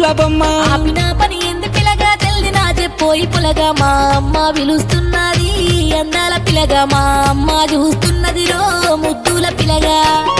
ముద్దుల బొమ్మ ఆపిన పని ఎందు పిల్లగా తెల్లినా చెప్పోయి పులగా మా అమ్మ పిలుస్తున్నది అందాల పిల్లగా మా అమ్మ చూస్తున్నది రో ముద్దుల పిల్లగా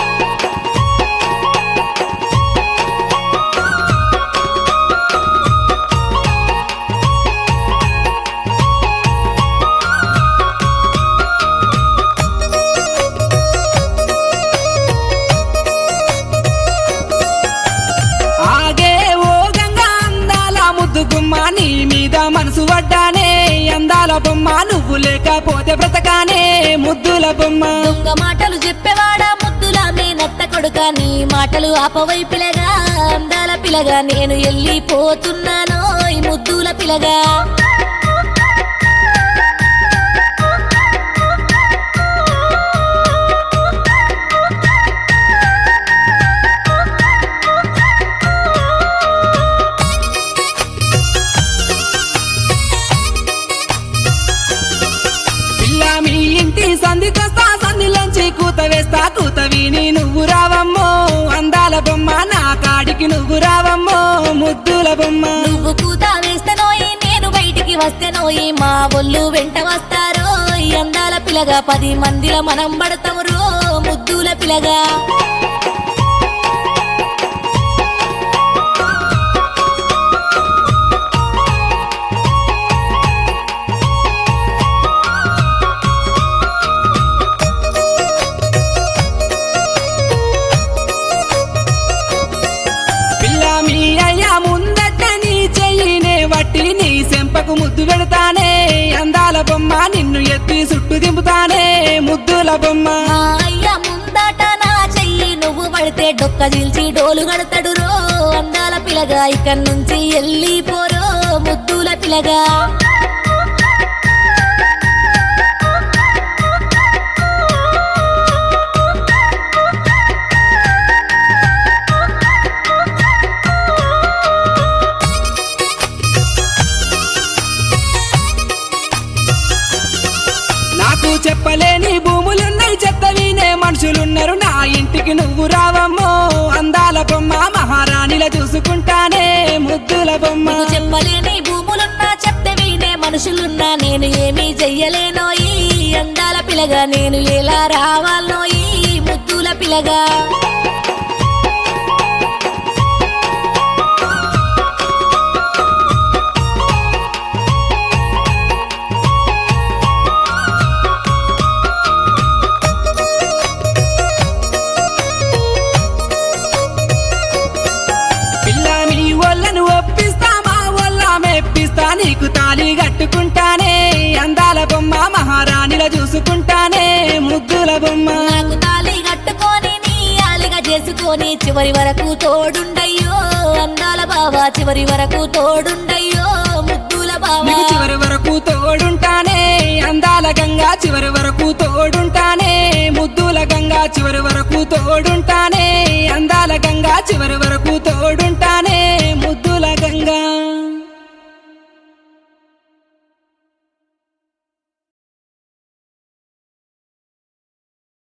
ఆగే ఓ గంగా అందాల ముద్దు గుమ్మ నీ మీద మనసు పడ్డానే అందాల బొమ్మ నువ్వు లేకపోతే బ్రతకానే ముద్దుల బొమ్మ దొంగ మాటలు చెప్పేవాడా ముద్దుల మేనత్త కొడుక నీ మాటలు ఆపవై పిలగా అందాల పిలగా నేను వెళ్ళిపోతున్నాను ఈ ముద్దుల పిలగా పిల్ల మీ ఇంటి సంధికొస్తా సంధిలోంచి కూత వేస్తా కూత విని నువ్వు రావమ్మో అందాల బొమ్మ నా కాడికి నువ్వు రావమ్మో ముద్దుల బొమ్మ నువ్వు కూత వేస్తేనోయి నేను బయటికి వస్తేనోయి మా ఒళ్ళు వెంట వస్తారో ఈ అందాల పిలగా పది మందిల మనం పడతాము రో ముద్దుల పిలగా పిల్ల మీ అయ్యా ముందట నీ చెయ్యినే వట్టి నీ సెంపకు ముద్దు పెడతానే అందాల బొమ్మ నిన్ను ఎత్తి చుట్టు దింపుతానే ముద్దుల బొమ్మ మా అయ్య ముందట నా చెయ్యి నువ్వు పడితే డొక్క చీల్చి డోలు గడతాడు రో అందాల పిలగా ఇక్కడి నుంచి వెళ్ళిపోరో ముద్దుల పిలగా నాకు చెప్పలేని భూములున్నాయి చెత్త వినే మనుషులున్నారు నా ఇంటికి నువ్వు రావమ్మో అందాల బొమ్మ మహారాణిలా చూసుకుంటానే ముద్దుల బొమ్మ నువ్వు చెప్పలేని భూములున్నా చెప్తే వినే మనుషులున్నా నేను ఏమీ చెయ్యలేనో ఈ అందాల పిలగా నేను ఎలా రావాలనో ఈ ముద్దుల పిలగా పిల్ల మీ ఒళ్ళను ఒప్పిస్తా మా ఒళ్ళ మెప్పిస్తా నీకు తాళి కట్టుకుంటానే అందాల బొమ్మ మహారాణిలా చూసుకుంటానే ముద్దుల బొమ్మ నాకు తాళి కట్టుకొని నీ ఆలిగా చేసుకొని చివరి వరకు తోడుండయ్యో అందాల బావా చివరి వరకు తోడుండయ్యో